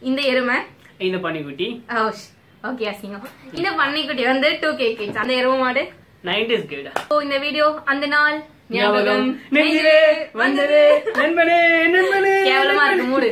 இந்த எருமை இந்த பன்னிக்குட்டி ஓகே அசிங்கம் இந்த பன்னிக்குட்டி வந்து டூ கே கிட்ஸ் அந்த எருமை மாடு நைன்டிஸ் கேடா ஓ இந்த வீடியோ அந்த நாள் ஞாபகம் நெஞ்சிலே வந்தது நண்பனே நண்பனே கேவலமா இருக்கு மூடு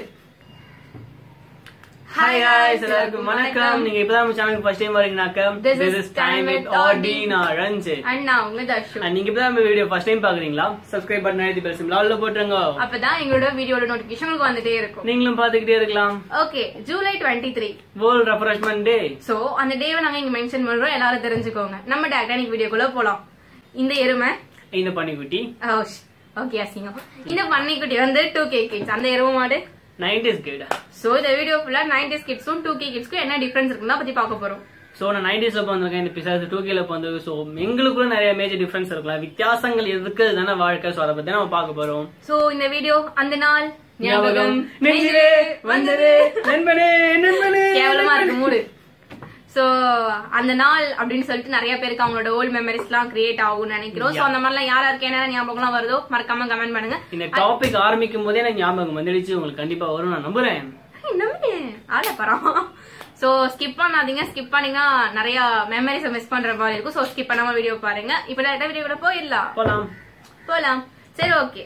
ஹாய் guys எல்லாருக்கும் வணக்கம் நீங்க இப்பதான் நம்ம சேனலுக்கு ஃபர்ஸ்ட் டைம் வரீங்கனாக்க This this is is time with Time with Ordina Ranjith and நான் உங்க தர்ஷு And நீங்க இப்பதான் நம்ம வீடியோ ஃபர்ஸ்ட் டைம் பாக்குறீங்களா சப்ஸ்கிரைப் பட்டன் அழுத்தி பெல் சிம்பிள் ஆல்ல போட்டுருங்க அப்பதான் எங்களோட வீடியோட நோட்டிபிகேஷன் உங்களுக்கு வந்துட்டே இருக்கும் நீங்களும் பாத்துக்கிட்டே இருக்கலாம் okay July twenty three world refreshment day so அந்த டேவை நாங்க இங்க மென்ஷன் பண்றோம் எல்லாரும் தெரிஞ்சுக்கோங்க நம்ம டைட்டானிக் வீடியோக்குள்ள போலாம் இந்த எருமை இந்த பன்னிக்குட்டி ஓகே அசிங்கம் இந்த பன்னிக்குட்டி வந்து டூ கே கிட்ஸ் அந்த எருமை மாடு நைன்டிஸ் கேடா சோ இந்த வீடியோ ஃபுல்லா நைன்டிஸ் கிட்ஸும் டூ கே கிட்ஸ்க்கும் என்ன டிஃபரன்ஸ் இருக்குன்னு பத்தி பார்க்க போறோம் சோ நான் நைன்டிஸ்ல வந்திருக்கேன் இந்த பிசாசு டூ கேல வந்திருக்கு சோ எங்களுக்குள்ள நிறைய மேஜர் டிஃபரன்ஸ் இருக்கலாம் வித்தியாசங்கள் எதுக்கு தானே வாழ்க்கை சோ அதை பத்தி நம்ம பார்க்க போறோம் சோ இந்த வீடியோ அந்த நாள் ஞாபகம் நெஞ்சிலே வந்தது நண்பனே நண்பனே கேவலமா இருக்கு மூடு சோ அந்த நாள் அப்படின்னு சொல்லிட்டு நிறைய பேருக்கு அவங்களோட ஓல்ட் மெமரிஸ் எல்லாம் கிரியேட் ஆகும்னு நினைக்கிறோம் சோ அந்த மாதிரிலாம் யார் யாருக்கு என்ன ஞாபகம்லாம் வருதோ மறக்காம கமெண்ட் பண்ணுங்க இந்த டாபிக் ஆரம்பிக்கும் போதே எனக்கு ஞாபகம் வந்துடுச்சு உங்களுக்கு கண்டிப்பா வரும் நான் நம்புறேன் இன்னுமே ஆட பரம் சோ ஸ்கிப் பண்ணாதீங்க ஸ்கிப் பண்ணீங்க நிறைய மெமரிஸ் மிஸ் பண்ற மாதிரி இருக்கும் சோ ஸ்கிப் பண்ணாம வீடியோ பாருங்க இப்ப டேரக்டா வீடியோல போயிடலாம் போலாம் போலாம் சரி ஓகே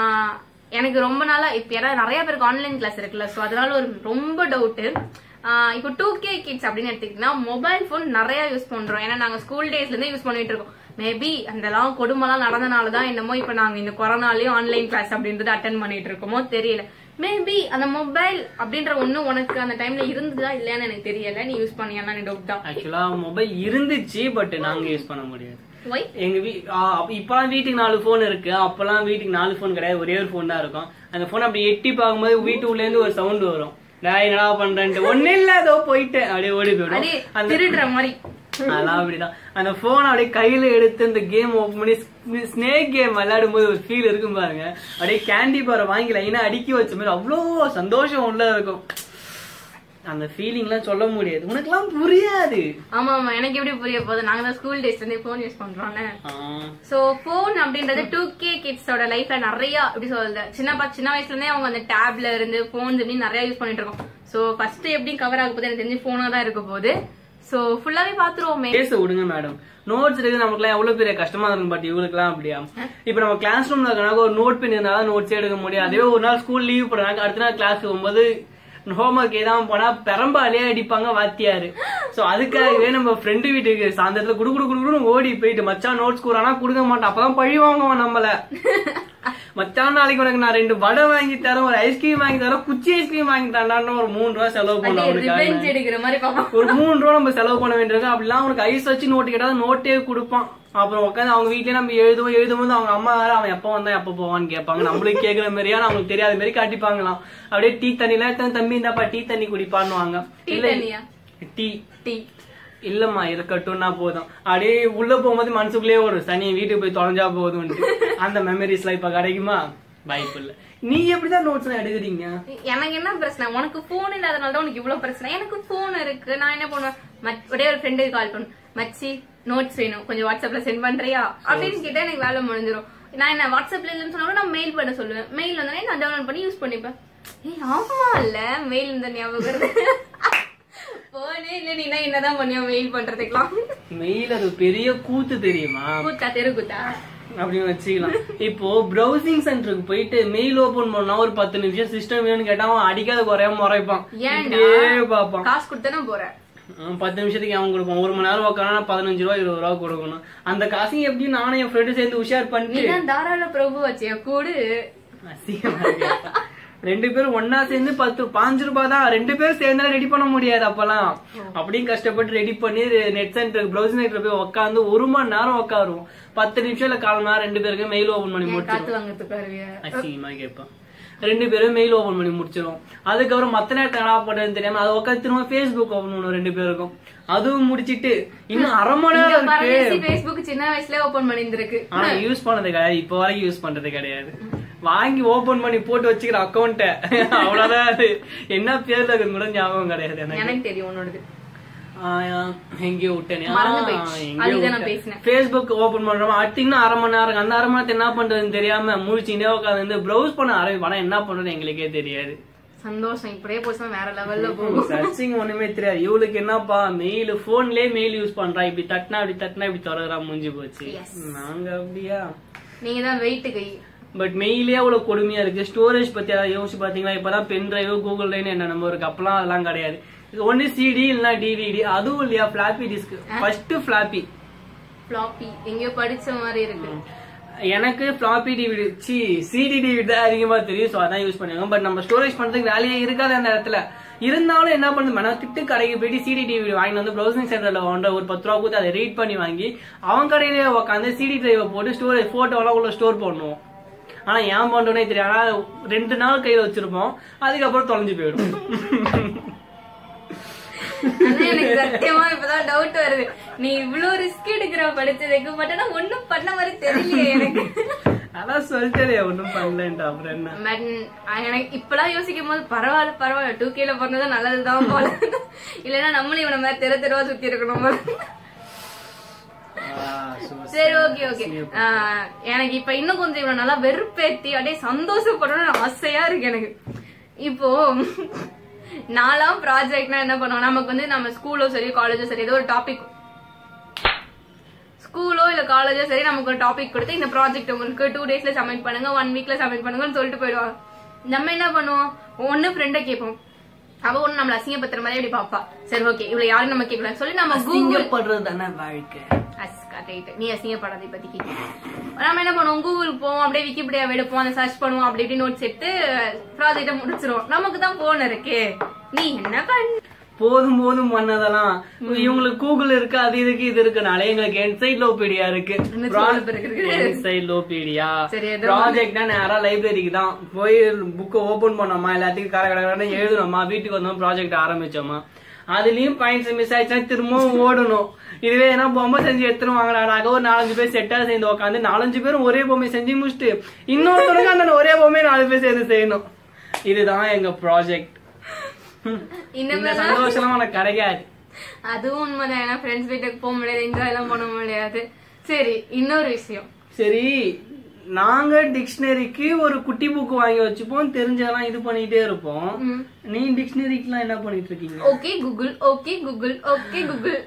எனக்கு ரொம்ப நாளா இப்ப ஏன்னா நிறைய பேருக்கு ஆன்லைன் கிளாஸ் இருக்குல்ல சோ அதனால ஒரு ரொம்ப டவுட் இப்போ டூ கே கிட்ஸ் அப்படின்னு எடுத்துக்கிட்டீங்கன்னா மொபைல் ஃபோன் நிறைய யூஸ் பண்றோம் ஏன்னா நாங்க ஸ்கூல் டேஸ்ல இருந்தே யூஸ் பண்ணிட்டு இருக்கோம் மேபி அந்தலாம் கொடுமைலாம் நடந்தனாலதான் என்னமோ இப்ப நாங்க இந்த கொரோனாலயும் ஆன்லைன் கிளாஸ் அப்படின்றது அட்டன் பண்ணிட்டு இருக்கோமோ தெரியல மேபி அந்த மொபைல் அப்படின்ற ஒண்ணு உனக்கு அந்த டைம்ல இருந்ததா இல்லையான்னு எனக்கு தெரியல நீ யூஸ் பண்ணியான்னு டவுட் தான் ஆக்சுவலா மொபைல் இருந்துச்சு பட் நாங்க யூஸ் பண்ண முடியாது ஒய் எங்க வீ ஆ, அப்ப- இப்பலாம் வீட்டுக்கு நாலு போன் இருக்கு அப்பெல்லாம் வீட்டுக்கு நாலு போன் கிடையாது ஒரே ஒரு போன் தான் இருக்கும் அந்த போன் அப்படி எட்டி பார்க்கும்போது வீட்டுக்குள்ள இருந்து ஒரு சவுண்ட் வரும் நான் என்னடா பண்றேன்ட்டு ஒண்ணு இல்ல அதோ போயிட்டேன் அப்படியே ஓடி போயிடும் அப்படியே அந்த திருடுற மாதிரி அதெல்லாம் அப்படிதான் அந்த போன் அப்படியே கையில எடுத்து இந்த கேம் ஓபன் பண்ணி ஸ்னேக் கேம் விளையாடும் போது ஒரு ஃபீல் இருக்கும் பாருங்க அப்படியே கேண்டி பாரை வாங்கி லைனா அடுக்கி வச்ச மாதிரி அவ்வளோ சந்தோஷம் உள்ள இருக்கும் அந்த ஃபீலிங் எல்லாம் சொல்ல முடியாது உனக்கெல்லாம் புரியாது ஆமா ஆமா எனக்கு எப்படி புரிய போகுது நாங்க தான் ஸ்கூல் டேஸ்ல இருந்தே போன் யூஸ் பண்றோம்னு ஆ, சோ போன் அப்படின்றது டூ கே கிட்ஸோட லைஃப்ல நிறைய எப்படி சொல்றது சின்ன பா- சின்ன வயசுல இருந்தே அவங்க அந்த டேப்ல இருந்து போன்ஸ் இப்படி நிறைய யூஸ் பண்ணிட்டு இருக்கோம் சோ ஃபர்ஸ்ட் எப்படி கவர் ஆக போகுது எனக்கு தெரிஞ்சு போனா தான் இருக்க போகுது சோ ஃபுல்லாவே பாத்துருவோமே பேச விடுங்க மேடம் நோட்ஸ் எடுக்க நமக்குலாம் எவ்வளவு பெரிய கஷ்டமா இருக்கும் பட் இவங்களுக்குலாம் அப்படியா இப்ப நம்ம கிளாஸ் ரூம்ல இருக்கனால ஒரு நோட் பென் இருந்தாலும் நோட்ஸ் எடுக்க முடியும் அதுவே ஒரு நாள் ஸ்கூல் லீவ் போடுறாங்க அடுத்த நாள் கிளாஸ் போகும்போது ஹோம்ஒர்க் ஏதாவது போனா பெரம்பாலே அடிப்பாங்க வாத்தியாரு சோ அதுக்காகவே நம்ம ஃப்ரெண்டு வீட்டுக்கு சாயந்தரத்துல குடு குடு குடுன்னு ஓடி போயிட்டு மச்சான் நோட்ஸ் கூறானா கொடுக்க மாட்டான் அப்பதான் பழி வாங்குவான் நம்மள மச்சான் நாளைக்கு உனக்கு நான் ரெண்டு வடை வாங்கி தரேன் ஒரு ஐஸ்கிரீம் வாங்கி தரேன் குச்சி ஐஸ்கிரீம் வாங்கி தரேன் ஒரு மூணு ரூபா செலவு பண்ண அவனுக்காக ரிவெஞ்ச் எடுக்கிற மாதிரி பாப்போம் ஒரு மூணு ரூபா நம்ம செலவு பண்ண வேண்டியிருக்கும் அப்படிலாம் அவனுக்கு ஐஸ் வச்சு நோட்டு கேட்டா நோட்டே கொடுப்பான் அப்புறம் உட்காந்து அவங்க வீட்லயே நம்ம எழுதுவோம் எழுதும் போது அவங்க அம்மா வேற அவன் எப்ப வந்தா எப்ப போவான்னு கேட்பாங்க நம்மளுக்கு கேக்குற மாதிரியா அவங்களுக்கு தெரியாத மாதிரி காட்டிப்பாங்களாம் அப்படியே டீ தண்ணில எடுத்து தம்பி இந்தாப்பா டீ தண்ணி குடிப்பான்னுவாங்க டீ இல்ல தண்ணியா டீ டீ இல்லம்மா இருக்கட்டும்னா போதும் அப்படியே உள்ள போகும்போது மனசுக்குள்ளேயே ஒரு சனி வீட்டுக்கு போய் தொலைஞ்சா போதும் அந்த மெமரிஸ்லாம் இப்ப கிடைக்குமா வாய்ப்பு இல்ல நீ எப்படிதான் நோட்ஸ் எடுக்கிறீங்க எனக்கு என்ன பிரச்சனை உனக்கு போன் இல்லாதனால தான் உனக்கு இவ்வளவு பிரச்சனை எனக்கு போன் இருக்கு நான் என்ன பண்ணுவேன் மச்- ஒரே ஒரு ஃப்ரெண்டுக்கு கால் பண்ணும் மச்சி நோட்ஸ் வேணும் கொஞ்சம் வாட்ஸ்அப்ல சென்ட் பண்றியா அப்படின்னு கேட்டா எனக்கு வேலை முடிஞ்சிரும் நான் என்ன வாட்ஸ்அப்ல இல்லைன்னு சொன்னா நான் மெயில் பண்ண சொல்லுவேன் மெயில் வந்தோடனே நான் டவுன்லோட் பண்ணி யூஸ் பண்ணிப்பேன் ஏய் ஆமா இல்ல மெயில் இந்த ஞாபகம் வருது போனே இல்ல நீனா என்னதான் பண்ணியோ மெயில் பண்றதுக்கெல்லாம் மெயில் அது பெரிய கூத்து தெரியுமா கூத்தா தெருக்கூத்தா அப்படின்னு வச்சுக்கலாம் இப்போ பிரவுசிங் சென்டருக்கு போயிட்டு மெயில் ஓபன் பண்ணா ஒரு பத்து நிமிஷம் சிஸ்டம் வேணும்னு கேட்டா அவன் அடிக்காத குறையாம முறைப்பான் ஏன்டா இப்படியே பாப்பான் காசு கொடுத்தானே போறேன் அவன் பத்து நிமிஷத்துக்கு அவன் கொடுப்பான் ஒரு மணி நேரம் உட்காந்து பதினஞ்சு ரூபா இருபது ரூபா கொடுக்கணும் அந்த காசையும் எப்படி நானும் என் ஃப்ரெண்டு சேர்ந்து உஷார் நீ பண்ணிட்டு தான் தாராள பிரபு வச்சிய கூடு அசிங்கமா இருக்கு. ரெண்டு பேரும் ஒன்னா சேர்ந்து பத்து பாஞ்சு ரூபாய் தான் ரெண்டு பேரும் சேர்ந்தா ரெடி பண்ண முடியாது அப்பெல்லாம் அப்படியும் கஷ்டப்பட்டு ரெடி பண்ணி நெட் சென்டர் ப்ரௌசிங் சென்டர் போய் உட்காந்து ஒரு மணி நேரம் உட்காருவோம் பத்து நிமிஷம் இல்ல கால் மணி நேரம் ரெண்டு பேருக்கு மெயில் ஓபன் பண்ணி முடிச்சிருவோம் காத்து வாங்கறதுக்கு வருவிய அசிங்கமா கேட்பான் ரெண்டு பேரும் மெயில் ஓபன் பண்ணி முடிச்சிரும் அதுக்கப்புறம் மத்த நேரத்தை என்ன பண்றதுன்னு தெரியாம அதை உட்காந்து திரும்ப ஃபேஸ்புக் ஓபன் பண்ணுவோம் ரெண்டு பேருக்கும் அதுவும் முடிச்சிட்டு இன்னும் அரை மணி நேரம் இருக்கு பரதேசி Facebook சின்ன வயசுல ஓபன் பண்ணிருந்திருக்கு ஆனா யூஸ் பண்ணது கிடையாது இப்ப வரைக்கும் யூஸ் பண்றது கிடையாது வாங்கி ஓபன் பண்ணி போட்டு வச்சுக்கிற அக்கௌண்ட்ட அவ்வளவுதான் அது என்ன பேர்ல இருக்குன்னு கூட ஞாபகம் கிடையாது எனக்கு எனக்கு தெரியும் உன்னோடது ஆஹ் எங்கேயோ விட்டேனே மறந்து போயிடுச்சு. அதுதான் நான் பேசினேன். ஃபேஸ்புக் ஓபன் பண்றோம் அடுத்தீங்கன்னா அரை மணி நேரம் அந்த அரை மணி நேரத்தை என்ன பண்றதுன்னு தெரியாம முழிச்சுட்டே உட்காந்து ப்ரௌஸ் பண்ண ஆரம்பிப்பானா என்ன பண்றது எங்களுக்கே தெரியாது சந்தோஷம் இப்படியே போச்சுன்னா வேற லெவல்ல போகும் சர்ச்சிங் ஒண்ணுமே தெரியாது இவளுக்கு என்னப்பா மெயில் போன்லயே மெயில் யூஸ் பண்றா இப்படி தட்டினா இப்படி தட்டினா இப்படி தொடரா முடிஞ்சு போச்சு Yes. நாங்க அப்படியா நீங்க தான் வெயிட் கை பட் மெயிலே அவ்வளவு கொடுமையா இருக்கு ஸ்டோரேஜ் பத்தி அதை யோசிச்சு பாத்தீங்களா இப்பதான் பென் டிரைவ் கூகுள் டிரைவ் என்ன நம்ம இருக்கு அப்பெல்லாம் அதெல்லாம் கிடையாது இது ஒண்ணு சிடி இல்லைன்னா டிவிடி அதுவும் இல்லையா floppy disk first floppy floppy எங்கேயோ படிச்ச மாதிரி இருக்கு எனக்கு floppy DVD C CD DVD தான் அதிகமா தெரியும் ஸோ அதான் யூஸ் பண்ணுவாங்க பட் நம்ம ஸ்டோரேஜ் பண்றதுக்கு வேலையே இருக்காது அந்த இடத்துல இருந்தாலும் என்ன பண்ணுது நான் திட்டு கடைக்கு போயிட்டு சிடி டிவிடி வாங்கி வந்து ப்ரௌசிங் சென்டர்ல வாங்க ஒரு பத்து ரூபா கொடுத்து அதை ரீட் பண்ணி வாங்கி அவன் கடையிலேயே உட்காந்து சிடி டிரைவை போட்டு ஸ்டோரேஜ் போட்டோ எல்லாம் உள்ள ஸ்டோர் பண்ணுவோம் ஆனா ஏன் பண்றோனே தெரியும் ஆனா ரெண்டு நாள் கையில வச்சிருப்போம் அதுக்கப்புறம் தொலைஞ்சு போயிடும் ஆனா எனக்கு சத்தியமா இப்பதான் டவுட் வருது நீ இவ்வளவு ரிஸ்க் எடுக்கிற படிச்சதுக்கு பட் ஆனா ஒண்ணும் பண்ண மாதிரி தெரியலையே எனக்கு அதான் சொல்லிட்டே ஒன்றும் பண்ணலன்ட்டு அப்புறம் என்ன But, அஹ் எனக்கு இப்பெல்லாம் யோசிக்கும் போது பரவாயில்ல பரவாயில்ல டூ கேல பிறந்தது நல்லதுதான் போல இல்லைன்னா நம்மளும் இவன மாதிரி தெரு தெருவா சுத்தி இருக்கணும் போல. ஆ, so சரி ஓகே ஓகே எனக்கு இப்ப இன்னும் கொஞ்சம் இவனை நல்லா வெறுப்பேத்தி அப்படியே சந்தோஷப்படணும்னு ஆசையா இருக்கு எனக்கு இப்போ நாலாம் ப்ராஜெக்ட்னா என்ன பண்ணுவோம் நமக்கு வந்து நம்ம ஸ்கூலோ சரி காலேஜோ சரி ஏதோ ஒரு டாபிக் ஸ்கூலோ இல்ல காலேஜோ சரி நமக்கு ஒரு டாபிக் கொடுத்து இந்த ப்ராஜெக்ட் உங்களுக்கு டூ டேஸ்ல சப்மிட் பண்ணுங்க ஒன் வீக்ல சப்மிட் பண்ணுங்கன்னு சொல்லிட்டு போயிடுவாங்க நம்ம என்ன பண்ணுவோம் ஒண்ணு ஃப்ரெண்ட கேட்போம் அவ ஒண்ணு நம்மள அசிங்கப்படுத்துற மாதிரி அப்படி பாப்பா சரி ஓகே இவ்வளவு யாரும் நம்ம கேட்கலாம் சொல்லி நம்ம கூகுள் அசிங்கப்படுறது தானே வாழ்க்கை அஸ்கா ரைட் நீ அசிங்கப்படாத இப்போதைக்கு நம்ம என்ன பண்ணுவோம் கூகுள் போவோம் அப்படியே விக்கிபீடியா எடுப்போம் அதை சர்ச் பண்ணுவோம் அப்படி இப்படி நோட்ஸ் எடுத்து ப்ராஜெக்ட முடிச்சிருவோம் நமக்கு தான் போன் இருக்கு நீ என்ன பண்ண போதும் போதும் பண்ணதெல்லாம் இவங்களுக்கு கூகுள் இருக்கு அது இருக்கு இது இருக்குனாலே எங்களுக்கு என்சைக்ளோபீடியா இருக்கு Encyclopedia இருக்கு. என்சைக்ளோபீடியா சரி, ஏதோ ப்ராஜெக்ட்னா நேரா லைப்ரரிக்கு தான் போய் புக்கை ஓபன் பண்ணோமா எல்லாத்தையும் கர கடை எழுதணுமா வீட்டுக்கு வந்தோம் ப்ராஜெக்ட் ஆரம்பிச்சோமா அதுலயும் பாயிண்ட்ஸ் மிஸ் ஆயிடுச்சுன்னா திரும்பவும் ஓடணும் இதுவே ஏன்னா பொம்மை செஞ்சு எடுத்துரும் வாங்கினாங்க ஒரு நாலஞ்சு பேர் செட்டா சேர்ந்து உட்காந்து நாலஞ்சு பேரும் ஒரே பொம்மை செஞ்சு முடிச்சுட்டு இன்னொருத்தருங்க அந்த ஒரே பொம்மையை நாலு பேர் சேர்ந்து செய்யணும் இதுதான் எங்க ப்ராஜெக்ட் இந்த இனிமேல் சந்தோஷம் உனக்கு கிடைக்காது அதுவும் உண்மைதான் ஏன்னா ஃப்ரெண்ட்ஸ் வீட்டுக்கு போக முடியாது என்ஜாய் எல்லாம் பண்ண முடியாது சரி இன்னொரு விஷயம் சரி நாங்க டிக்ஷனரிக்கு ஒரு குட்டி புக் வாங்கி வச்சுப்போம் தெரிஞ்சதெல்லாம் இது பண்ணிட்டே இருப்போம் ம். நீ டிக்ஷனரிக்குலாம் என்ன பண்ணிட்டு இருக்கீங்க okay Google okay Google okay Google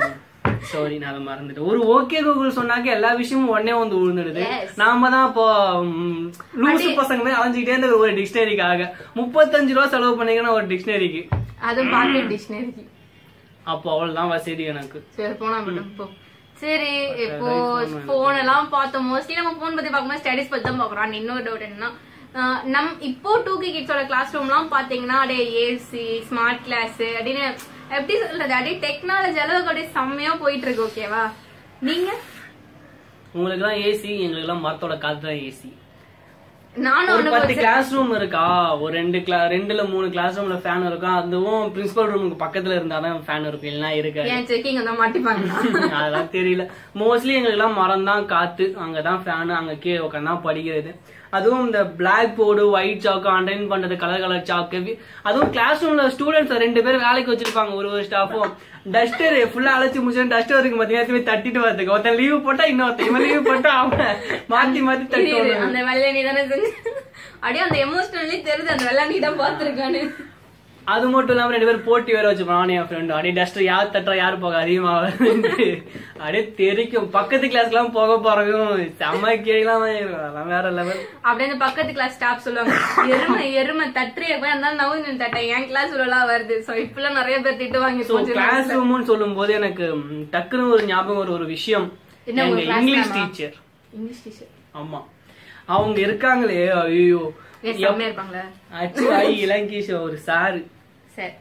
sorry நான் அதை மறந்துட்டேன் ஒரு ஓகே கூகுள் சொன்னாக்க எல்லா விஷயமும் உடனே வந்து விழுந்துடுது Yes. நாம தான் இப்போ ம், லூசு பசங்க மாதிரி அலைஞ்சிக்கிட்டே இருந்த ஒரு டிக்ஷனரிக்காக முப்பத்தஞ்சு ரூபா செலவு பண்ணிக்கணும் ஒரு டிக்ஷனரிக்கு அதுவும் பாக்கெட் டிக்ஷனரிக்கு அப்போ அவ்வளவுதான் வசதி எனக்கு சரி போனா போட்டோம் போ சரி இப்போ போன் எல்லாம் பார்த்தோம் மோஸ்ட்லி நம்ம போன் பத்தி பார்க்கும்போது ஸ்டடிஸ் பத்தி தான் பாக்குறோம் And இன்னொரு டவுட் என்னன்னா ஆஹ் நம் இப்போ டூ கே கிட்ஸோட கிளாஸ் ரூம்லாம் பாத்தீங்கன்னா அப்படியே ஏசி ஸ்மார்ட் கிளாஸ் அப்படின்னு எப்படி சொல்றது அப்படியே டெக்னாலஜி அளவுக்கு அப்படியே செம்மையா போயிட்டு இருக்கு ஓகேவா நீங்க உங்களுக்கு எல்லாம் ஏசி எங்களுக்கு எல்லாம் மரத்தோட காத்து தான் ஏசி நானும் ஒரு ஒண்ணு பத்து கிளாஸ் ரூம் இருக்கா ஒரு ரெண்டு கிளா ரெண்டுல மூணு கிளாஸ் ரூம்ல ஃபேன் இருக்கும் அதுவும் பிரின்சிபல் ரூமுக்கு பக்கத்துல இருந்தாதான் ஃபேன் இருக்கும் இல்லைன்னா இருக்காது ஏன் செக்கிங் தான் மாட்டிப்பாங்க அதெல்லாம் தெரியல மோஸ்ட்லி எங்களுக்கு எல்லாம் மரம் தான் காத்து அங்கதான் ஃபேன் அங்க கீழே உட்காந்து படிக்கிறது அதுவும் இந்த பிளாக் போர்டு ஒயிட் சாக்கு அண்டைன் பண்றது கலர் கலர் சாக்கு அதுவும் கிளாஸ் ரூம்ல ஸ்டூடெண்ட்ஸ் ரெண்டு பேரும் வேலைக்கு வச்சிருப்பாங்க ஒரு ஒரு ஸ்டாஃபும் டஸ்டர் ஃபுல்லா அழைச்சி முடிச்சு டஸ்டர் இருக்கு பாத்தீங்கன்னா தட்டிட்டு வரதுக்கு ஒருத்தன் லீவ் போட்டா இன்னொருத்தன் இவன் லீவ் போட்டா அவன் மாத்தி மாத்தி தட்டி இரு, இரு, விடுவான். அந்த வெள்ளை நீ தானே செஞ்சு அப்படியே அந்த எமோஷனலி தெரியுது அந்த வெள்ளை நீ தான் பாத்துருக்கானு அது மட்டும் இல்லாம ரெண்டு பேரும் போட்டி வேற வச்சுப்போம் நானும் என் ஃப்ரெண்டும் அப்படியே டஸ்டர் யார் தட்டுறா யார் போக அதிகமா வருதுன்ட்டு அப்படியே தெரிக்கும் பக்கத்து கிளாஸ்க்கு போக போறதும் செம்ம கேலாம் அதெல்லாம் வேற லெவல் அப்படியே அந்த பக்கத்து கிளாஸ் ஸ்டாஃப் சொல்லுவாங்க எருமை எருமை தட்டுறிய போய் இருந்தாலும் நவுந்து தட்டேன் என் கிளாஸ் எல்லாம் வருது சோ இப்பெல்லாம் நிறைய பேர் திட்டு வாங்கி சோ கிளாஸ் ரூம்னு சொல்லும் போது எனக்கு ம், டக்குன்னு ஒரு ஞாபகம் ஒரு ஒரு விஷயம் என்ன உங்க எங்க class இங்கிலீஷ் ma'am-ஆ? டீச்சர் இங்கிலீஷ் டீச்சர் ஆமா அவங்க இருக்காங்களே ஐயோ செம்மையா இருப்பாங்களா அச்சு ஐ இலங்கேஷ் ஒரு சாரு சரி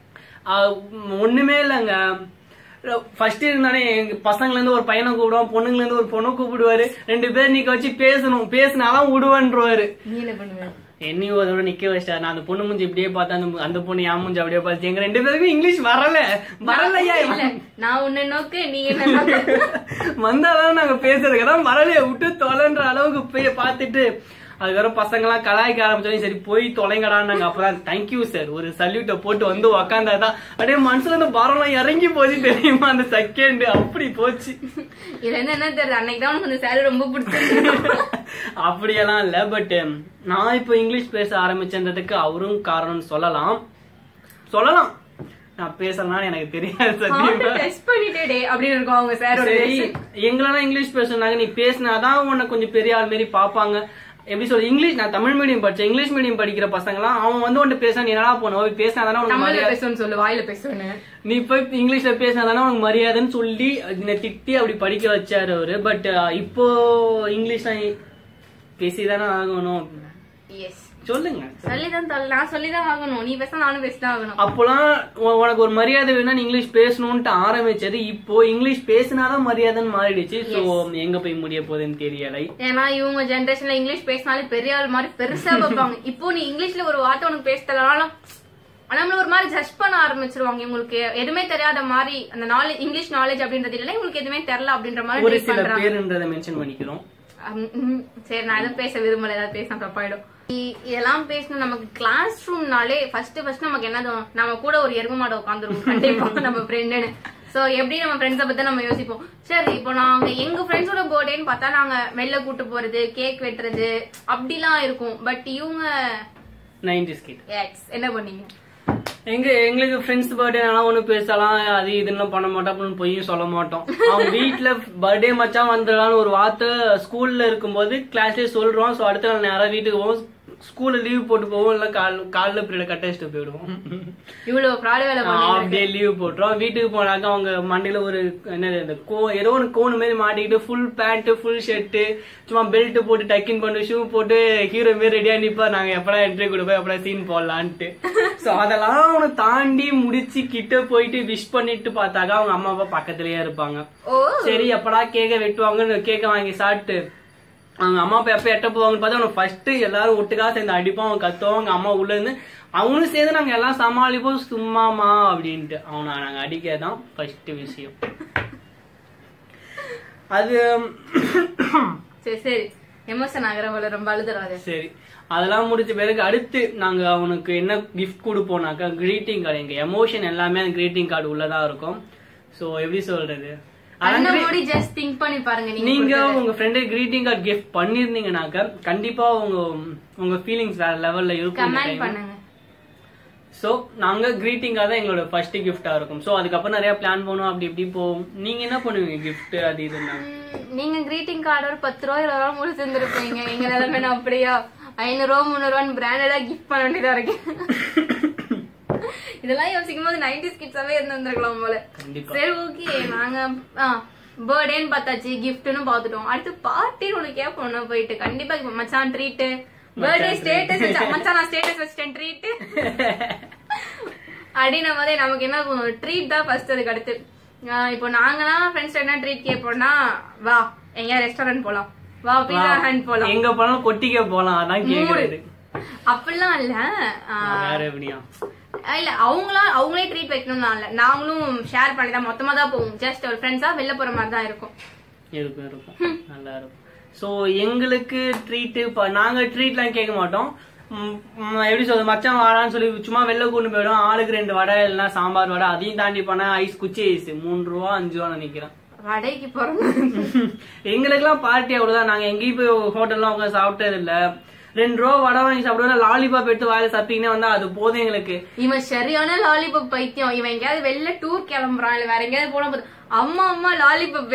ஒண்ணுமே இல்லைங்க ஃபர்ஸ்ட் இருந்தானே எங்க பசங்கள்ல இருந்து ஒரு பையனை கூப்பிடுவோம் பொண்ணுங்கள்ல இருந்து ஒரு பொண்ணை கூப்பிடுவாரு ரெண்டு பேர் நிக்க வச்சு பேசணும் பேசினாதான் விடுவேன்றவாரு நீ என்ன பண்ணுவ என்னையும் அதோட நிக்க வச்சிட்டாரு நான் அந்த பொண்ணு மூஞ்சி இப்படியே பார்த்தா அந்த மு- அந்த பொண்ணு என் மூஞ்சி அப்படியே பார்த்து எங்க ரெண்டு பேருக்கும் இங்கிலீஷ் வரல வரலையா இல்ல நான் உன்னை நோக்கு நீ என்ன நோக்கு வந்தாதான் நாங்க பேசுறதுக்கு தான் வரலையே விட்டு தொலைன்ற அளவுக்கு போய் பார்த்துட்டு அதுக்கப்புறம் பசங்க எல்லாம் கலாய்க்க ஆரம்பிச்சோம் சரி போய் தொலைங்கடான்னாங்க அப்பதான் தேங்க்யூ சார் ஒரு சல்யூட்டை போட்டு வந்து உக்காந்தாதான் அப்படியே மனசுல இருந்து பாரம்லாம் இறங்கி போச்சு தெரியுமா அந்த செகண்ட் அப்படி போச்சு இதுல இருந்து என்ன தெரியல அன்னைக்கு தான் உனக்கு அந்த சேலை ரொம்ப பிடிச்சிருக்கு அப்படியெல்லாம் இல்ல பட் நான் இப்போ இங்கிலீஷ் பேச ஆரம்பிச்சதுக்கு அவரும் காரணம் சொல்லலாம் சொல்லலாம் நான் பேசலாம் எனக்கு தெரியாது சத்தியமா டெஸ்ட் பண்ணிட்டே டே அப்படின்னு இருக்கும் அவங்க சாரோட சரி எங்களெல்லாம் இங்கிலீஷ் பேசுனாங்க நீ பேசினாதான் உன்னை கொஞ்சம் பெரிய ஆள் மாரி பாப்பாங்க எப்படி சொல்ற இங்கிலீஷ் நான் தமிழ் மீடியம் படிச்சேன் இங்கிலீஷ் மீடியம் படிக்கிற பசங்கலாம் அவன் வந்து உன்ட்டு பேச நீ என்னடா போனோம் பேசினாதானே உனக்கு தமிழ்ல மரியாதை பேசணும்னு சொல்லு வாயில பேசணும் நீ போய் இங்கிலீஷ்ல பேசினாதானே உனக்கு மரியாதைன்னு சொல்லி என்னை திட்டி அப்படி படிக்க வச்சாரு அவரு பட் இப்போ இங்கிலீஷ் பேசிதானே ஆகணும் எஸ் சொல்லுங்க சொல்லிதான் தொல் நான் சொல்லிதான் ஆகணும் நீ பேச நானும் பேசிதான் ஆகணும் அப்போலாம் உ- உனக்கு ஒரு மரியாதை வேணும்னா நீ இங்கிலீஷ் பேசணும்ட்டு ஆரம்பிச்சது இப்போ இங்கிலீஷ் பேசினாதான் மரியாதைன்னு மாறிடுச்சு சோ எங்க போய் முடிய போகுதுன்னு தெரியலை ஏன்னா இவங்க ஜெனரேஷன்ல இங்கிலீஷ் பேசினாலே பெரிய ஆள் மாதிரி பெருசா பார்ப்பாங்க இப்போ நீ இங்கிலீஷ்ல ஒரு வார்த்தை உனக்கு பேச தெரியலனாலும் நம்மள ஒரு மாதிரி ஜட்ஜ் பண்ண ஆரம்பிச்சிருவாங்க இவங்களுக்கு எதுவுமே தெரியாத மாதிரி அந்த நாலேஜ் இங்கிலீஷ் நாலேஜ் அப்படின்றது இல்ல இவங்களுக்கு எதுவுமே தெரியல அப்படின்ற மாதிரி ஒரு treat சில பண்றாங்க பேருன்றதை மென்ஷன் பண்ணிக்கிறோம் அம், ம், சரி நான் எதுவும் பேச விரும்பல ஏதாவது பேசினா தப்பாயிடும் இ- இதெல்லாம் பேசணும் நமக்கு கிளாஸ் ரூம்னாலே ஃபர்ஸ்ட் ஃபர்ஸ்ட் நமக்கு என்ன தோணும் நம்ம கூட ஒரு எரும மாடை உட்காந்துருவோம் கண்டிப்பா நம்ம ஃப்ரெண்டுன்னு சோ எப்படி நம்ம ஃப்ரெண்ட்ஸை பத்தி நம்ம யோசிப்போம் சரி இப்போ நாங்க எங்க ஃப்ரெண்ட்ஸோட பர்த்டேன்னு பார்த்தா நாங்க வெளில கூட்டு போறது கேக் வெட்டுறது அப்படிலாம் இருக்கும் பட் இவங்க நைன்டிஸ் கிட் yes, என்ன பண்ணீங்க எங்க எங்களுக்கு ஃப்ரெண்ட்ஸ் பர்த்டே ஒண்ணு பேசலாம் அது இதுன்னு பண்ண மாட்டோம் அப்படின்னு பொய்யும் சொல்ல மாட்டோம் அவங்க வீட்ல பர்த்டே மச்சான் வந்துடலாம்னு ஒரு வார்த்தை ஸ்கூல்ல இருக்கும்போது கிளாஸ்லயே சொல்றோம் சோ அடுத்த நாள் நேரம் வீட்டுக்கு போவோம் ஸ்கூல்ல லீவ் போட்டு போவோம் இல்ல கால் காலைல பீரியட் கட்ட வச்சுட்டு போயிடுவோம் இவ்வளவு ஃப்ராடு வேலை பண்ணி ஹாஃப் டே லீவ் போட்டுரும் வீட்டுக்கு போனாக்க அவங்க மண்டையில ஒரு என்னது இந்த கோ ஏதோ ஒரு கோணு மாதிரி மாட்டிக்கிட்டு ஃபுல் பேண்ட் ஃபுல் ஷர்ட் சும்மா பெல்ட் போட்டு டக்கின் பண்ணி ஷூ போட்டு ஹீரோ மாரி ரெடியா நிப்பா நாங்க எப்படா என்ட்ரி கொடுப்போம் எப்படா சீன் போடலான்ட்டு சோ அதெல்லாம் அவனை தாண்டி முடிச்சு கிட்ட போயிட்டு விஷ் பண்ணிட்டு பார்த்தாக்கா அவங்க அம்மா அப்பா பக்கத்துலயே இருப்பாங்க ஓ சரி எப்படா கேக்க வெட்டுவாங்கன்னு கேக்க வாங்கி சாப்பிட்டு அவங்க அம்மா அப்பா எப்ப எட்ட போவாங்கன்னு பார்த்தா அவனை ஃபர்ஸ்ட் எல்லாரும் ஒட்டுக்கா சேர்ந்து அடிப்பான் அவன் கத்துவான் அவங்க அம்மா உள்ள இருந்து அவனும் சேர்ந்து நாங்க எல்லாம் சமாளிப்போம் சும்மாமா அப்படின்ட்டு அவனை நாங்க அடிக்கதான் ஃபர்ஸ்ட் விஷயம் அது சரி சரி எமோஷன் ஆகிற போல ரொம்ப அழுதுறாரு சரி அதெல்லாம் முடிச்ச பிறகு அடுத்து நாங்க அவனுக்கு என்ன கிஃப்ட் கொடுப்போம்னாக்கா கிரீட்டிங் கார்டு எங்க எமோஷன் எல்லாமே அந்த கிரீட்டிங் கார்டு உள்ளதா இருக்கும் சோ எப்படி சொல்றது கண்ணை மூடி ஜஸ்ட் திங்க் பண்ணி பாருங்க நீங்க நீங்க உங்க ஃப்ரெண்டு கிரீட்டிங் கார்டு கிஃப்ட் பண்ணிருந்தீங்கனாக்க கண்டிப்பா உங்க உங்க ஃபீலிங்ஸ் வேற லெவல்ல இருக்கும் கமெண்ட் பண்ணுங்க சோ நாங்க கிரீட்டிங் கார்டு தான் எங்களோட ஃபர்ஸ்ட் கிஃப்டா இருக்கும் சோ அதுக்கப்புறம் நிறைய பிளான் பண்ணுவோம் அப்படி இப்படி போவோம் நீங்க என்ன பண்ணுவீங்க கிஃப்ட் அது இதுன்னா ம், நீங்க கிரீட்டிங் கார்டு ஒரு பத்து ரூபா இருபது ரூபா முடிச்சு இருந்திருப்பீங்க எங்க நிலைமை நான் அப்படியா ஐநூறு ரூபா முந்நூறு ரூபான்னு பிராண்டடா கிஃப்ட் பண்ண வேண்டியதா இருக்கு இதெல்லாம் யோசிக்கும் போது நைன்டி கிட்ஸாவே இருந்திருக்கலாம் போல கண்டிப்பா சரி ஓகே நாங்க பர்த்டேன்னு பார்த்தாச்சு கிஃப்ட்னு பார்த்துட்டோம் அடுத்து பார்ட்டின்னு ஒண்ணு கேட்போம் போயிட்டு கண்டிப்பா இப்ப மச்சான் ட்ரீட் பர்த்டே ஸ்டேட்டஸ் மச்சான் நான் ஸ்டேட்டஸ் வச்சிட்டேன் ட்ரீட் அப்படின்னும் போதே நமக்கு என்ன தோணும் ட்ரீட் தான் ஃபர்ஸ்ட் அதுக்கு அடுத்து ஆஹ் இப்போ நாங்கலாம் ஃப்ரெண்ட்ஸ் என்ன ட்ரீட் கேட்போம்னா வா எங்கேயா ரெஸ்டாரண்ட் போலாம் வா பீஸா ஹேண்ட் போலாம் எங்க போனாலும் கொட்டிக்க போலாம் அதான் கேக்குறது அப்படிலாம் இல்ல ஆஹ் வேற எப்படியா இல்ல அவங்களா அவங்களே ட்ரீட் வைக்கணும்னா இல்ல நாங்களும் ஷேர் பண்ணி தான் மொத்தமா தான் போவோம் ஜஸ்ட் ஒரு ஃப்ரெண்ட்ஸா வெளில போற மாதிரி தான் இருக்கும் இருக்கும் இருக்கும் நல்லா இருக்கும் சோ எங்களுக்கு ட்ரீட் நாங்க ட்ரீட்லாம் கேட்க மாட்டோம் ம், ம், எப்படி சொல்றது மச்சான் வாடான்னு சொல்லி சும்மா வெளில கொண்டு போயிடும் ஆளுக்கு ரெண்டு வடை இல்லைன்னா சாம்பார் வடை அதையும் தாண்டி போனா ஐஸ் குச்சி ஐஸ் மூணு ரூபா அஞ்சு ரூபா நினைக்கிறேன் வடைக்கு போறோம் எங்களுக்கெல்லாம் பார்ட்டி அவ்வளவுதான் நாங்க எங்கேயும் போய் ஹோட்டல்லாம் உட்காந்து சாப்பிட்டது இல்ல ரெண்டு ரூபா வடை வாங்கி சாப்பிடுவோம் லாலிபாப் எடுத்து வாயில சப்பிங்கன்னா வந்தா அது போதும் எங்களுக்கு இவன் சரியான லாலிபப் பைத்தியம் இவன் எங்கேயாவது வெளில டூர் கிளம்புறான் இல்ல வேற எங்கேயாவது போன போது அம்மா அம்மா லாலிபப்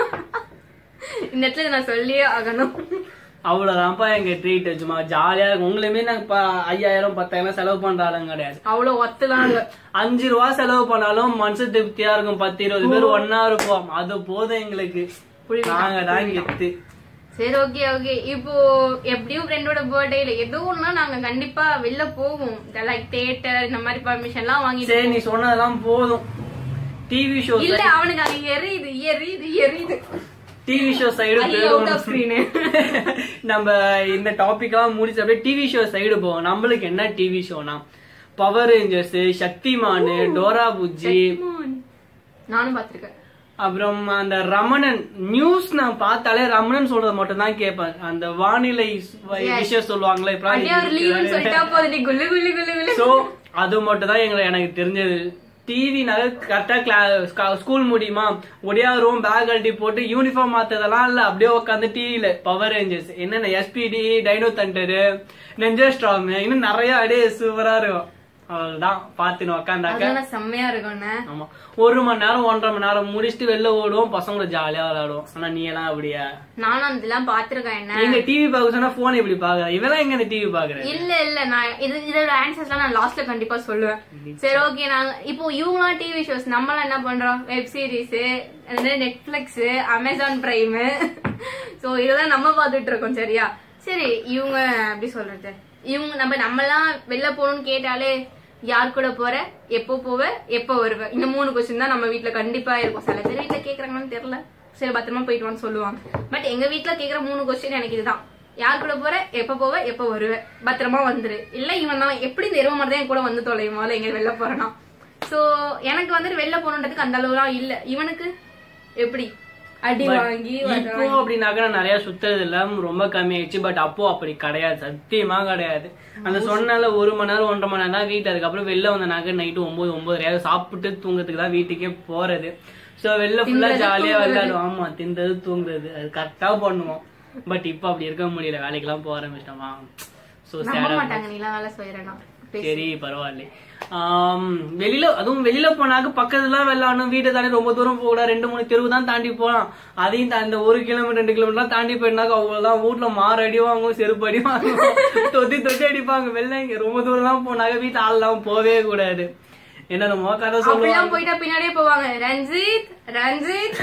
இந்த இடத்துல இதை நான் சொல்லியே ஆகணும் அவ்வளவுதான்ப்பா எங்க ட்ரீட் சும்மா ஜாலியா இருக்கும் உங்களுமே நாங்க ப- ஐயாயிரம் பத்தாயிரம் செலவு பண்ற ஆளுங்க கிடையாது அவ்வளவு ஒத்துலாம் இல்ல அஞ்சு ரூபா செலவு பண்ணாலும் மனசு திருப்தியா இருக்கும் பத்து இருபது பேர் ஒன்னா இருப்போம் அது போதும் எங்களுக்கு நாங்க தான் கெத்து சரி ஓகே ஓகே இப்போ எப்படியும் ஃப்ரெண்டோட பர்த்டேல ஏதோ ஒண்ணுனா நாங்க கண்டிப்பா வெளில போவோம் லைக் தியேட்டர் இந்த மாதிரி பர்மிஷன் எல்லாம் வாங்கிட்டு சரி நீ சொன்னதெல்லாம் போதும் டிவி ஷோ இல்ல அவனுக்கு அங்க எரியுது எரியுது எரியுது TV show side out of screen நம்ம இந்த டாபிக் எல்லாம் முடிச்சு அப்படியே டிவி ஷோ சைடு போவோம் நம்மளுக்கு என்ன டிவி ஷோனா power rangers Shaktimaan Dora Bujji நானும் பாத்திருக்கேன் அப்புறம் அந்த ரமணன் நியூஸ் நான் பார்த்தாலே ரமணன் சொல்றது மட்டும் தான் கேட்பேன் அந்த வானிலை விஷயம் சொல்லுவாங்களே அப்படியே ஒரு லீவுன்னு சொல்லிட்டா போதும் நீ குல்லு குல்லு குல்லு குல்லு சோ அது மட்டும் தான் எங்களை எனக்கு தெரிஞ்சது டிவினால கரெக்டா கிளாஸ் ஸ்கூல் முடியுமா ஒடியாரும் பேக் கழட்டி போட்டு யூனிஃபார்ம் மாத்ததெல்லாம் இல்ல அப்படியே உட்காந்து டிவில பவர் ரேஞ்சர்ஸ் என்னென்ன SPD dino thunder ninja strong இன்னும் நிறைய அப்படியே சூப்பரா இருக்கும் அவ்வளவுதான் பாத்துன்னு உக்காந்தாக்க அதெல்லாம் செம்மையா இருக்கும்ண்ணே ஆமா ஒரு மணி நேரம் ஒன்றரை மணி நேரம் முடிச்சுட்டு வெளில ஓடுவோம் பசங்கள ஜாலியா விளையாடுவோம் ஆனா நீ எல்லாம் அப்படியா நானும் அதெல்லாம் பாத்திருக்கேன் என்ன எங்க டிவி பாக்க சொன்னா போன் எப்படி பாக்குற இவெல்லாம் எங்க டிவி பாக்குற இல்ல இல்ல நான் இது இதோட ஆன்சர்ஸ்லாம் நான் லாஸ்ட்ல கண்டிப்பா சொல்லுவேன் சரி ஓகே நாங்க இப்போ இவங்களாம் டிவி ஷோஸ் நம்மளாம் என்ன பண்றோம் web series Netflix Amazon Prime so இதெல்லாம் நம்ம பாத்துட்டு இருக்கோம் சரியா சரி இவங்க எப்படி சொல்றது இவங்க நம்ம நம்மலாம் வெளில போகணும்னு கேட்டாலே யார் கூட போற எப்போ போவ எப்போ வருவ இந்த மூணு கொஸ்டின் தான் நம்ம வீட்ல கண்டிப்பா இருக்கும் சில பேர் வீட்ல கேக்குறாங்கன்னு தெரியல சரி பத்திரமா போயிட்டு வான்னு சொல்லுவாங்க பட் எங்க வீட்ல கேக்குற மூணு கொஸ்டின் எனக்கு இதுதான் யார் கூட போற எப்ப போவ எப்ப வருவ பத்திரமா வந்துரு இல்ல இவன் தான் எப்படி இந்த இரவு மாதிரி தான் என் கூட வந்து தொலையும் முதல்ல எங்க வெளில போறேன்னா சோ எனக்கு வந்துட்டு வெளில போகணுன்றதுக்கு அந்த அளவுலாம் இல்ல இவனுக்கு எப்படி அடி வாங்கி இப்போ அப்படின்னாக்க நான் நிறைய சுத்தது இல்ல ரொம்ப கம்மி ஆயிடுச்சு பட் அப்போ அப்படி கிடையாது சத்தியமா கிடையாது அந்த சொன்னால ஒரு மணி நேரம் ஒன்றரை மணி நேரம் தான் வீட்டு அதுக்கப்புறம் வெளில வந்தனாக்க நைட்டு ஒன்பது ஒன்பது சாப்பிட்டு தூங்கறதுக்கு தான் வீட்டுக்கே போறது சோ வெளில ஃபுல்லா ஜாலியா விளையாடுவோம் ஆமா தின்றது தூங்குறது அது கரெக்டா பண்ணுவோம் பட் இப்போ அப்படி இருக்க முடியல வேலைக்கெல்லாம் போக ஆரம்பிச்சிட்டோமா சோ நம்ப சேடா மாட்டாங்க நீலாம் வேலை செய்யறேன்னா சரி பரவாயில்ல ஆம், வெளியில அதுவும் வெளியில போனாக்க பக்கத்துல விளையாடணும் வீட்டை தாண்டி ரொம்ப தூரம் போக கூடாது ரெண்டு மூணு தெருவு தான் தாண்டி போலாம் அதையும் தா- இந்த ஒரு கிலோமீட்டர் ரெண்டு கிலோமீட்டர் தாண்டி போயிருந்தாக்க அவ்வளவுதான் வீட்டுல மாறு அடி வாங்குவோம் செருப்பு அடி வாங்குவோம் தொத்தி தொத்தி அடிப்பாங்க வெளில இங்க ரொம்ப தூரம் எல்லாம் போனாக்க வீட்டு ஆள் எல்லாம் போவே கூடாது என்னென்னமோ கதை சொல்லுவாங்க அப்படிலாம் போயிட்டா பின்னாடியே போவாங்க ரஞ்சித் ரஞ்சித்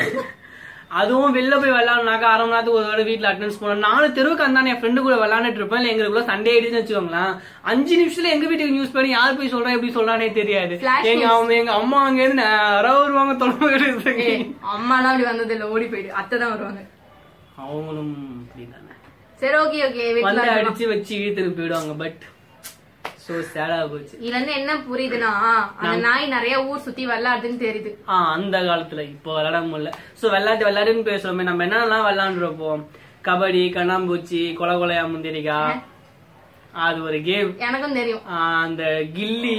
அதுவும் வெளில போய் விளையாடுனாக்க அரை மணி நேரத்துக்கு ஒரு தடவை வீட்டுல அட்டன்ஸ் பண்ணணும் நானும் தெருவுக்கு அந்தானே என் ஃப்ரெண்டு கூட விளையாண்டுட்டு இருப்பேன் இல்ல எங்களுக்குள்ள சண்டே ஆயிடுச்சுன்னு வச்சுக்கோங்களேன் அஞ்சு நிமிஷத்துல எங்க வீட்டுக்கு நியூஸ் பண்ணி யார் போய் சொல்றா எப்படி சொல்றானே தெரியாது Flash எங்க அவங்க எங்க அம்மா அங்க இருந்து நேரா வருவாங்க தொலைவு அம்மாலாம் அப்படி வந்தது இல்ல ஓடி போயிடு அத்தை தான் வருவாங்க அவங்களும் அப்படிதானே சரி ஓகே ஓகே வந்து வீட்டுல அடிச்சு வச்சு இழுத்துட்டு போயிடுவாங்க பட் சோ சேடா போச்சு இதுல இருந்து என்ன புரியுதுன்னா அந்த நாய் நிறைய ஊர் சுத்தி விளையாடுதுன்னு தெரியுது ஆஹ் அந்த காலத்துல இப்போ விளையாட முடியல சோ விளையாட்டு விளையாடுன்னு பேசுறோமே நம்ம என்னென்னலாம் விளையாண்டுருப்போம் கபடி கண்ணாம்பூச்சி கொலை கொலையா முந்திரிக்கா அது ஒரு கேம் எனக்கும் தெரியும் அந்த கில்லி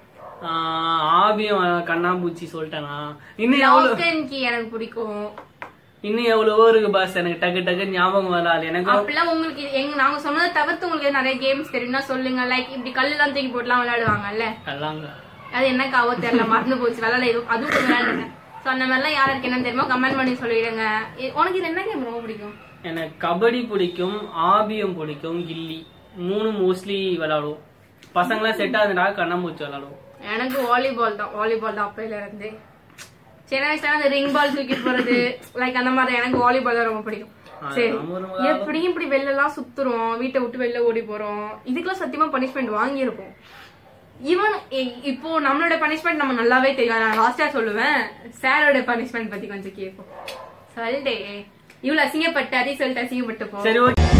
ஆஹ் ஆபியம் கண்ணாம்பூச்சி சொல்லிட்டேனா இன்னும் எவ்வளவு லாக் அண்ட் கீ எனக்கு பிடிக்கும் இன்னும் எவ்வளவோ இருக்கு பாஸ் எனக்கு டக்கு டக்கு ஞாபகம் வராது எனக்கு அப்பெல்லாம் உங்களுக்கு இது- எங்க நாங்க சொன்னதை தவிர்த்து உங்களுக்கு நிறைய கேம்ஸ் தெரியும்னா சொல்லுங்க லைக் இப்படி கல்லு எல்லாம் தூக்கி போட்டுலாம் விளையாடுவாங்கல்ல எல்லாங்க அது என்ன காவோ தெரியல மறந்து போச்சு விளையாட எதுவும் அதுவும் கொஞ்சம் விளையாடுங்க சோ அந்த மாதிரிலாம் யாருக்கு என்ன தெரியுமோ கமெண்ட் பண்ணி சொல்லிடுங்க இ- உனக்கு இது என்ன கேம் ரொம்ப பிடிக்கும் எனக்கு கபடி பிடிக்கும் ஆபியம் பிடிக்கும் கில்லி மூணு மோஸ்ட்லி விளையாடுவோம் பசங்களாம் செட் ஆகுதுனால கண்ணாம்பூச்சி விளையாடுவோம் எனக்கு வாலிபால் தான் வாலிபால் தான் அப்பையில இருந்து சின்ன வயசுல அந்த ரிங் பால் தூக்கிட்டு போறது லைக் அந்த மாதிரி எனக்கு வாலிபால் தான் ரொம்ப பிடிக்கும் சரி நம்ம ஒரு எப்படியும் இப்படி வெளில எல்லாம் சுத்துறோம் வீட்டை விட்டு வெளில ஓடி போறோம் இதுக்கெல்லாம் சத்தியமா பனிஷ்மெண்ட் வாங்கியிருப்போம் ஈவன் இப்போ நம்மளோட பனிஷ்மெண்ட் நம்ம நல்லாவே தெரியும் நான் லாஸ்டா சொல்லுவேன் சாரோட பனிஷ்மெண்ட் பத்தி கொஞ்சம் கேட்போம் சொல்லிட்டே இவ்வளவு அசிங்கப்பட்டு அதே சொல்லிட்டு அசிங்கப்பட்டு போ சரி ஓகே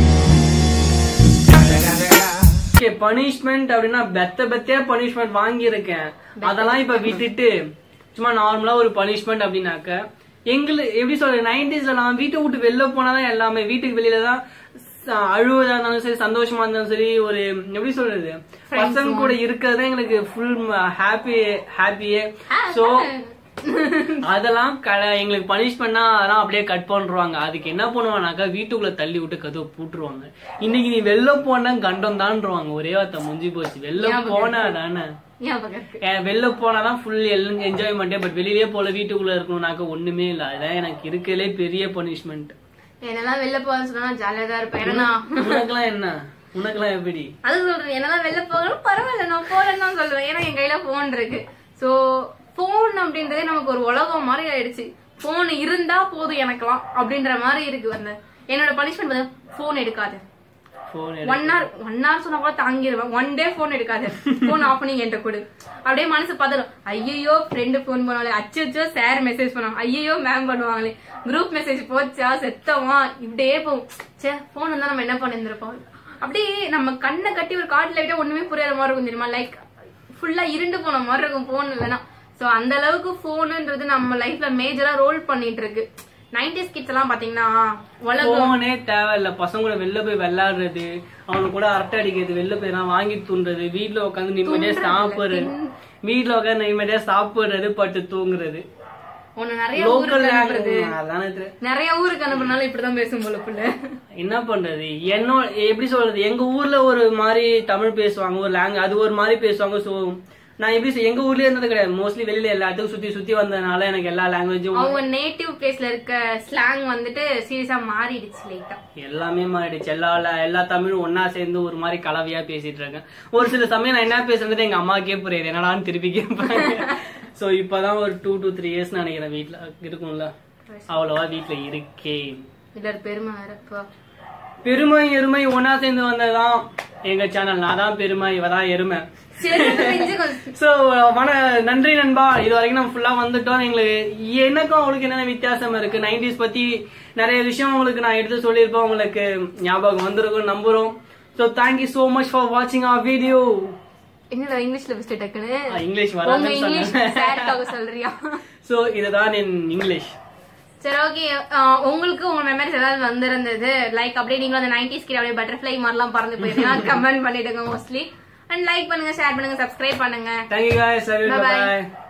ஓகே பனிஷ்மெண்ட் அப்படின்னா பெத்த பெத்தையா பனிஷ்மெண்ட் வாங்கியிருக்கேன் அதெல்லாம் இப்ப விட்டுட்டு சும்மா நார்மலா ஒரு பனிஷ்மெண்ட் அப்படின்னாக்க எங்களுக்கு எப்படி சொல்றது நைன்டிஸ்ல நான் வீட்டை விட்டு வெளில போனாதான் எல்லாமே வீட்டுக்கு வெளியில தான் ச- அழுவதா இருந்தாலும் சரி சந்தோஷமா இருந்தாலும் சரி ஒரு எப்படி சொல்றது பசங்க கூட இருக்கிறது தான் எங்களுக்கு ஃபுல் ஹாப்பி ஹாப்பியே சோ அதெல்லாம் க- எங்களுக்கு பனிஷ் பண்ணா அதெல்லாம் அப்படியே கட் பண்றாங்க அதுக்கு என்ன பண்ணுவானாக்கா வீட்டுக்குள்ள தள்ளி விட்டு கதவை பூட்டுருவாங்க இன்னைக்கு நீ வெளில போனா கண்டம் தான்ருவாங்க ஒரே வார்த்தை முடிஞ்சு போச்சு வெளில போனா தானே ஞாபகம் இருக்கு ஏன் வெளில போனாதான் ஃபுல் எல்லாம் என்ஜாய்மெண்டே பட் வெளியிலே போல வீட்டுக்குள்ள இருக்கணும்னாக்க ஒண்ணுமே இல்ல அதுதான் எனக்கு இருக்கலே பெரிய பனிஷ்மெண்ட் என்னெல்லாம் வெளில போக சொன்னா ஜாலியா தான் இருப்பேன் ஏன்னா நான் உனக்கெல்லாம் என்ன உனக்கெல்லாம் எப்படி அது சொல்றேன் என்னதான் வெளில போகணும் பரவாயில்ல நான் போறேன்னு தான் சொல்லுவேன் ஏன்னா என் கையில போன் இருக்கு சோ போன் அப்படின்றதே நமக்கு ஒரு உலகம் மாதிரி ஆயிடுச்சு போன் இருந்தா போதும் எனக்கெல்லாம் அப்படின்ற மாதிரி இருக்கு அந்த என்னோட பனிஷ்மெண்ட் போன் எடுக்காத phone one hour one hour சொன்னா கூட தாங்கிடுவேன் ஒன் டே போன் எடுக்காத போன் ஆஃப் பண்ணி என்கிட்ட கொடு அப்படியே மனசு பதறும் ஐயோ ஃப்ரெண்டு போன் பண்ணுவாங்களே அச்சோ சார் மெசேஜ் பண்ணுவாங்க ஐயோ மேம் பண்ணுவாங்களே குரூப் மெசேஜ் போச்சா செத்தவா இப்படியே போகும் சே போன் இருந்தா நம்ம என்ன பண்ணிருந்திருப்போம் அப்படியே நம்ம கண்ணை கட்டி ஒரு காட்டுல விட்டா ஒண்ணுமே புரியாத மாதிரி இருக்கும் தெரியுமா லைக் ஃபுல்லா இருண்டு போன மாதிரி இருக்கும் போன் இல்லைன்னா சோ அந்த அளவுக்கு போனுன்றது நம்ம லைஃப்ல மேஜரா ரோல் பண்ணிட்டு இருக்கு நைன்டிஸ் கிட்ஸ் எல்லாம் பாத்தீங்கன்னா உலகம் போனே தேவையில்ல பசங்க கூட வெளில போய் விளையாடுறது அவனுக்கு கூட அரட்டை அடிக்கிறது வெளில போய் எல்லாம் வாங்கி தூண்டுறது வீட்டுல உட்காந்து நிம்மதியா சாப்பிடுறது வீட்டுல உட்காந்து நிம்மதியா சாப்பிடுறது பட்டு தூங்குறது உன்னை நிறைய லோக்கல் ஊருக்கு அனுப்புறது அதானே தெரியல. நிறைய ஊருக்கு அனுப்புனாலும் இப்படிதான் பேசும் போல புள்ள என்ன பண்றது என்னோட எப்படி சொல்றது எங்க ஊர்ல ஒரு மாதிரி தமிழ் பேசுவாங்க ஒரு லாங்குவேஜ் அது ஒரு மாதிரி பேசுவாங்க சோ நான் எப்படி சொல்- எங்க ஊர்லயே இருந்தது கிடையாது மோஸ்ட்லி வெளியில எல்லாத்துக்கும் சுத்தி சுத்தி வந்ததுனால எனக்கு எல்லா லாங்குவேஜும் அவங்க நேட்டிவ் பிளேஸ்ல இருக்க ஸ்லாங் வந்துட்டு சீரியஸா மாறிடுச்சு லைட்டா எல்லாமே மாறிடுச்சு எல்லா எல்லா தமிழும் ஒன்னா சேர்ந்து ஒரு மாதிரி கலவையா பேசிட்டு இருக்கேன் ஒரு சில சமயம் நான் என்ன பேசுறது எங்க அம்மாக்கே புரியுது என்னடான்னு திருப்பி கேட்பாங்க சோ இப்பதான் ஒரு டூ டு த்ரீ இயர்ஸ் நினைக்கிறேன் வீட்ல இருக்கும்ல அவ்வளவா வீட்ல இருக்கேன் இதுல ஒரு பெருமை வேறப்பா பெருமை எருமை ஒன்னா சேர்ந்து வந்ததுதான் எங்க சேனல் நான் தான் பெருமை இவ தான் எருமை சரி கொஞ்சம் கொஞ்சம் சோ வன நன்றி நண்பா இது வரைக்கும் நம்ம ஃபுல்லா வந்துட்டோம் எங்களுக்கு எனக்கும் உங்களுக்கு என்னென்ன வித்தியாசம் இருக்கு நைன்டிஸ் பத்தி நிறைய விஷயம் உங்களுக்கு நான் எடுத்து சொல்லியிருப்பேன் உங்களுக்கு ஞாபகம் வந்திருக்கும் நம்புறோம் so thank you so much for வாட்சிங் our வீடியோ என்னடா இங்கிலீஷ்ல பெஸ்ட் டக்குன்னு இங்கிலீஷ் உங்க வராதுன்னு இங்கிலீஷ் சொன்னேன் சாருக்காக சொல்றியா சோ இதுதான் என் இங்கிலீஷ் சரி ஓகே உங்களுக்கு உங்க மெமரிஸ் ஏதாவது வந்திருந்தது லைக் அப்படியே நீங்களும் அந்த நைன்டிஸ் கிட்ட அப்படியே பட்டர்ஃபிளை மாதிரிலாம் பறந்து போயிருந்தீங்கன்னா கமெண்ட் பண்ணிடுங்க மோஸ்ட்லி அண்ட் லைக் பண்ணுங்க ஷேர் பண்ணுங்க சப்ஸ்கிரைப் பண்ணுங்க thank you guys love you Bye bye. bye